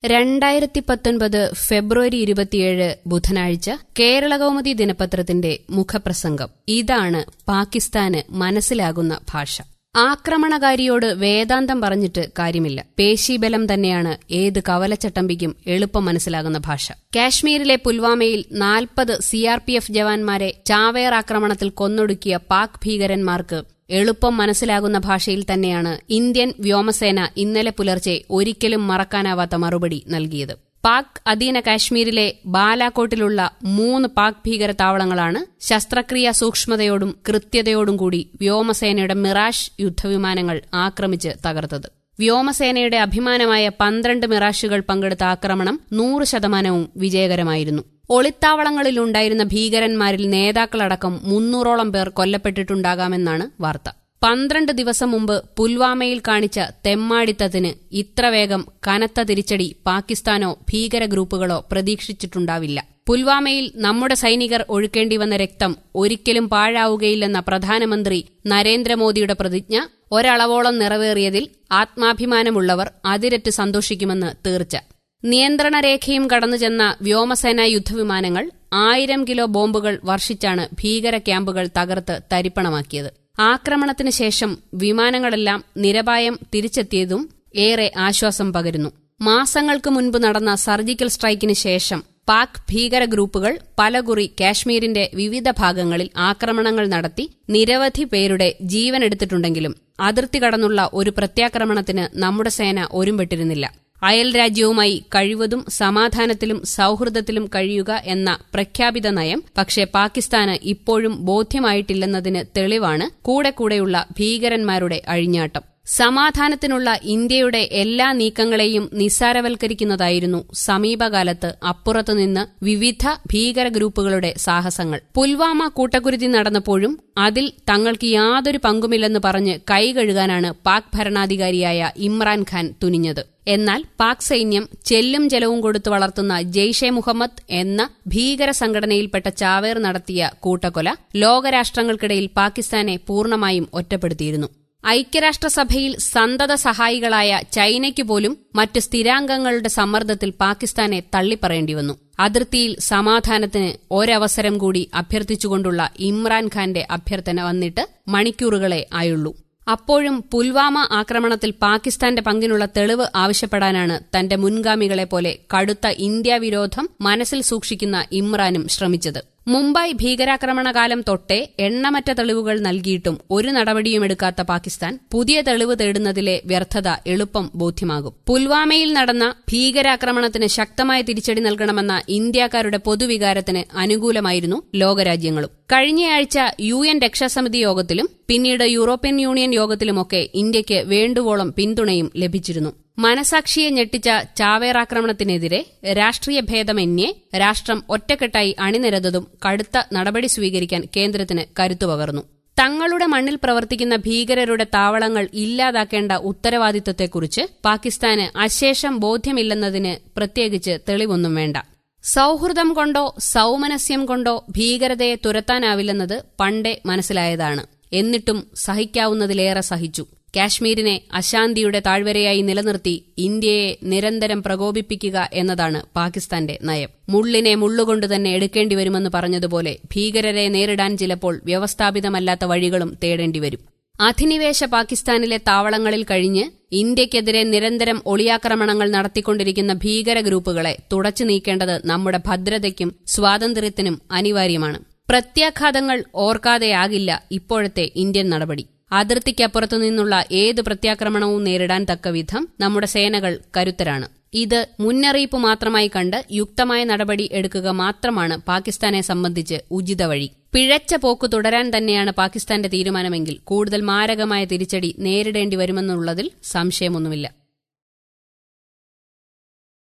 രണ്ടായിരത്തി പത്തൊൻപത് ഫെബ്രുവരി ഇരുപത്തിയേഴ് ബുധനാഴ്ച കേരളകൗമുദി ദിനപത്രത്തിന്റെ മുഖപ്രസംഗം ഇതാണ് പാകിസ്ഥാന് മനസ്സിലാകുന്ന ഭാഷ ആക്രമണകാരിയോട് വേദാന്തം പറഞ്ഞിട്ട് കാര്യമില്ല പേശീബലം തന്നെയാണ് ഏത് കവലച്ചട്ടമ്പിക്കും എളുപ്പം മനസ്സിലാകുന്ന ഭാഷ കാശ്മീരിലെ പുൽവാമയിൽ നാൽപ്പത് സിആർപിഎഫ് ജവാന്മാരെ ചാവേർ ആക്രമണത്തിൽ കൊന്നൊടുക്കിയ പാക് ഭീകരന്മാർക്ക് എളുപ്പം മനസ്സിലാകുന്ന ഭാഷയിൽ തന്നെയാണ് ഇന്ത്യൻ വ്യോമസേന ഇന്നലെ പുലർച്ചെ ഒരിക്കലും മറക്കാനാവാത്ത മറുപടി നൽകിയത് പാക് അധീന കാശ്മീരിലെ ബാലാകോട്ടിലുള്ള മൂന്ന് പാക് ഭീകര താവളങ്ങളാണ് ശസ്ത്രക്രിയ സൂക്ഷ്മതയോടും കൃത്യതയോടും കൂടി വ്യോമസേനയുടെ മിറാഷ് യുദ്ധവിമാനങ്ങൾ ആക്രമിച്ച് തകർത്തത് വ്യോമസേനയുടെ അഭിമാനമായ പന്ത്രണ്ട് മിറാഷുകൾ പങ്കെടുത്ത ആക്രമണം നൂറ് ശതമാനവും വിജയകരമായിരുന്നു ഒളിത്താവളങ്ങളിലുണ്ടായിരുന്ന ഭീകരന്മാരിൽ നേതാക്കളടക്കം മുന്നൂറോളം പേർ കൊല്ലപ്പെട്ടിട്ടുണ്ടാകാമെന്നാണ് വാർത്ത പന്ത്രണ്ട് ദിവസം മുമ്പ് പുൽവാമയിൽ കാണിച്ച തെമ്മാടിത്തത്തിന് ഇത്ര വേഗം കനത്ത തിരിച്ചടി പാകിസ്ഥാനോ ഭീകര ഗ്രൂപ്പുകളോ പ്രതീക്ഷിച്ചിട്ടുണ്ടാവില്ല പുൽവാമയിൽ നമ്മുടെ സൈനികർ ഒഴുക്കേണ്ടി വന്ന രക്തം ഒരിക്കലും പാഴാവുകയില്ലെന്ന പ്രധാനമന്ത്രി നരേന്ദ്രമോദിയുടെ പ്രതിജ്ഞ ഒരളവോളം നിറവേറിയതിൽ ആത്മാഭിമാനമുള്ളവർ അതിരറ്റ് സന്തോഷിക്കുമെന്ന് തീർച്ച നിയന്ത്രണരേഖയും കടന്നു ചെന്ന വ്യോമസേനാ യുദ്ധവിമാനങ്ങൾ ആയിരം കിലോ ബോംബുകൾ വർഷിച്ചാണ് ഭീകര ക്യാമ്പുകൾ തകർത്ത് തരിപ്പണമാക്കിയത് ആക്രമണത്തിന് ശേഷം വിമാനങ്ങളെല്ലാം നിരപായം തിരിച്ചെത്തിയതും ഏറെ ആശ്വാസം പകരുന്നു മാസങ്ങൾക്ക് മുൻപ് നടന്ന സർജിക്കൽ സ്ട്രൈക്കിന് ശേഷം പാക് ഭീകര ഗ്രൂപ്പുകൾ പലകുറി കാശ്മീരിന്റെ വിവിധ ഭാഗങ്ങളിൽ ആക്രമണങ്ങൾ നടത്തി നിരവധി പേരുടെ ജീവനെടുത്തിട്ടുണ്ടെങ്കിലും അതിർത്തി കടന്നുള്ള ഒരു പ്രത്യാക്രമണത്തിന് നമ്മുടെ സേന ഒരുമ്പെട്ടിരുന്നില്ല അയൽ രാജ്യവുമായി കഴിവതും സമാധാനത്തിലും സൌഹൃദത്തിലും കഴിയുക എന്ന പ്രഖ്യാപിത നയം പക്ഷേ പാകിസ്ഥാന് ഇപ്പോഴും ബോധ്യമായിട്ടില്ലെന്നതിന് തെളിവാണ് കൂടെ കൂടെയുള്ള ഭീകരന്മാരുടെ അഴിഞ്ഞാട്ടം സമാധാനത്തിനുള്ള ഇന്ത്യയുടെ എല്ലാ നീക്കങ്ങളെയും നിസ്സാരവൽക്കരിക്കുന്നതായിരുന്നു സമീപകാലത്ത് അപ്പുറത്തുനിന്ന് വിവിധ ഭീകര ഗ്രൂപ്പുകളുടെ സാഹസങ്ങൾ പുൽവാമ കൂട്ടക്കുരുതി നടന്നപ്പോഴും അതിൽ തങ്ങൾക്ക് യാതൊരു പങ്കുമില്ലെന്ന് പറഞ്ഞ് കൈകഴുകാനാണ് പാക് ഭരണാധികാരിയായ ഇമ്രാൻഖാൻ തുനിഞ്ഞത് എന്നാൽ പാക് സൈന്യം ചെല്ലും ജലവും കൊടുത്തു വളർത്തുന്ന ജെയ്ഷെ മുഹമ്മദ് എന്ന ഭീകര സംഘടനയിൽപ്പെട്ട ചാവേർ നടത്തിയ കൂട്ടക്കൊല ലോകരാഷ്ട്രങ്ങൾക്കിടയിൽ പാകിസ്ഥാനെ പൂർണ്ണമായും ഒറ്റപ്പെടുത്തിയിരുന്നു ഐക്യരാഷ്ട്രസഭയിൽ സന്തത സഹായികളായ ചൈനയ്ക്ക് പോലും മറ്റ് സ്ഥിരാംഗങ്ങളുടെ സമ്മർദ്ദത്തിൽ പാകിസ്ഥാനെ തള്ളിപ്പറയേണ്ടി വന്നു അതിർത്തിയിൽ സമാധാനത്തിന് ഒരവസരം കൂടി അഭ്യർത്ഥിച്ചുകൊണ്ടുള്ള ഇമ്രാൻഖാന്റെ അഭ്യർത്ഥന വന്നിട്ട് മണിക്കൂറുകളെ ആയുള്ളൂ അപ്പോഴും പുൽവാമ ആക്രമണത്തിൽ പാകിസ്ഥാന്റെ പങ്കിനുള്ള തെളിവ് ആവശ്യപ്പെടാനാണ് തന്റെ മുൻഗാമികളെ പോലെ കടുത്ത ഇന്ത്യ വിരോധം മനസ്സിൽ സൂക്ഷിക്കുന്ന ഇമ്രാനും ശ്രമിച്ചത് മുംബൈ ഭീകരാക്രമണകാലം തൊട്ടേ എണ്ണമറ്റ തെളിവുകൾ നൽകിയിട്ടും ഒരു നടപടിയും എടുക്കാത്ത പാകിസ്ഥാൻ പുതിയ തെളിവ് തേടുന്നതിലെ വ്യർത്ഥത എളുപ്പം ബോധ്യമാകും പുൽവാമയിൽ നടന്ന ഭീകരാക്രമണത്തിന് ശക്തമായ തിരിച്ചടി നൽകണമെന്ന ഇന്ത്യക്കാരുടെ പൊതുവികാരത്തിന് അനുകൂലമായിരുന്നു ലോകരാജ്യങ്ങളും കഴിഞ്ഞയാഴ്ച യു എൻ രക്ഷാസമിതി യോഗത്തിലും പിന്നീട് യൂറോപ്യൻ യൂണിയൻ യോഗത്തിലുമൊക്കെ ഇന്ത്യയ്ക്ക് വേണ്ടുവോളം പിന്തുണയും ലഭിച്ചിരുന്നു മനസാക്ഷിയെ ഞെട്ടിച്ച ചാവേറാക്രമണത്തിനെതിരെ രാഷ്ട്രീയ ഭേദമന്യേ രാഷ്ട്രം ഒറ്റക്കെട്ടായി അണിനിരന്നതും കടുത്ത നടപടി സ്വീകരിക്കാൻ കേന്ദ്രത്തിന് കരുത്തുപകർന്നു തങ്ങളുടെ മണ്ണിൽ പ്രവർത്തിക്കുന്ന ഭീകരരുടെ താവളങ്ങൾ ഇല്ലാതാക്കേണ്ട ഉത്തരവാദിത്തത്തെക്കുറിച്ച് പാകിസ്ഥാന് അശേഷം ബോധ്യമില്ലെന്നതിന് പ്രത്യേകിച്ച് തെളിവൊന്നും വേണ്ട സൌഹൃദം കൊണ്ടോ സൌമനസ്യം കൊണ്ടോ ഭീകരതയെ തുരത്താനാവില്ലെന്നത് പണ്ടേ മനസ്സിലായതാണ് എന്നിട്ടും സഹിക്കാവുന്നതിലേറെ സഹിച്ചു കാശ്മീരിനെ അശാന്തിയുടെ താഴ്വരയായി നിലനിർത്തി ഇന്ത്യയെ നിരന്തരം പ്രകോപിപ്പിക്കുക എന്നതാണ് പാകിസ്ഥാന്റെ നയം മുള്ളിനെ മുള്ളുകൊണ്ട് തന്നെ എടുക്കേണ്ടി വരുമെന്ന് പറഞ്ഞതുപോലെ ഭീകരരെ നേരിടാൻ ചിലപ്പോൾ വ്യവസ്ഥാപിതമല്ലാത്ത വഴികളും തേടേണ്ടി വരും അധിനിവേശ പാകിസ്ഥാനിലെ താവളങ്ങളിൽ കഴിഞ്ഞ് ഇന്ത്യക്കെതിരെ നിരന്തരം ഒളിയാക്രമണങ്ങൾ നടത്തിക്കൊണ്ടിരിക്കുന്ന ഭീകര ഗ്രൂപ്പുകളെ തുടച്ചു നീക്കേണ്ടത് നമ്മുടെ ഭദ്രതയ്ക്കും സ്വാതന്ത്ര്യത്തിനും അനിവാര്യമാണ് പ്രത്യാഘാതങ്ങൾ ഓർക്കാതെയാകില്ല ഇപ്പോഴത്തെ ഇന്ത്യൻ നടപടി അതിർത്തിക്കപ്പുറത്തു നിന്നുള്ള ഏത് പ്രത്യാക്രമണവും നേരിടാൻ തക്കവിധം നമ്മുടെ സേനകൾ കരുത്തരാണ് ഇത് മുന്നറിയിപ്പ് മാത്രമായി കണ്ട് യുക്തമായ നടപടി എടുക്കുക മാത്രമാണ് പാകിസ്ഥാനെ സംബന്ധിച്ച് ഉചിത വഴി പിഴച്ച പോക്ക് തുടരാൻ തന്നെയാണ് പാകിസ്ഥാന്റെ തീരുമാനമെങ്കിൽ കൂടുതൽ മാരകമായ തിരിച്ചടി നേരിടേണ്ടി വരുമെന്നുള്ളതിൽ സംശയമൊന്നുമില്ല